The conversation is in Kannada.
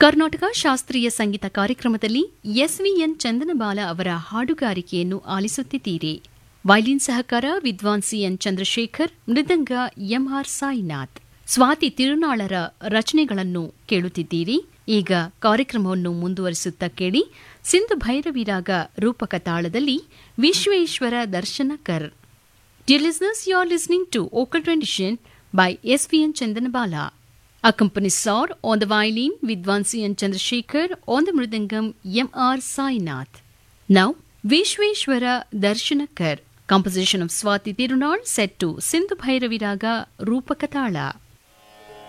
ಕರ್ನಾಟಕ ಶಾಸ್ತ್ರೀಯ ಸಂಗೀತ ಕಾರ್ಯಕ್ರಮದಲ್ಲಿ ಎಸ್ವಿಎನ್ ಚಂದನಬಾಲ ಅವರ ಹಾಡುಗಾರಿಕೆಯನ್ನು ಆಲಿಸುತ್ತಿದ್ದೀರಿ ವೈಲಿನ್ ಸಹಕಾರ ವಿದ್ವಾನ್ ಸಿಎನ್ ಚಂದ್ರಶೇಖರ್ ಮೃದಂಗ ಎಂಆರ್ ಸಾಯಿನಾಥ್ ಸ್ವಾತಿ ತಿರುನಾಳರ ರಚನೆಗಳನ್ನು ಕೇಳುತ್ತಿದ್ದೀರಿ ಈಗ ಕಾರ್ಯಕ್ರಮವನ್ನು ಮುಂದುವರಿಸುತ್ತಾ ಕೇಳಿ ಸಿಂಧು ಭೈರವಿರಾಗ ರೂಪಕ ತಾಳದಲ್ಲಿ Vishweshwar ದರ್ಶನಕರ್ Dear listeners, you are listening to Vocal Rendition by SVN Chandanabala. Accompanies are on the violin Vidwan C. Chandrasekhar, on the mridangam M.R. Sainath. Now, Vishweshwara Darshanakar, composition of Swati Tirunal set to Sindhu Bhairaviraga Rupakatala.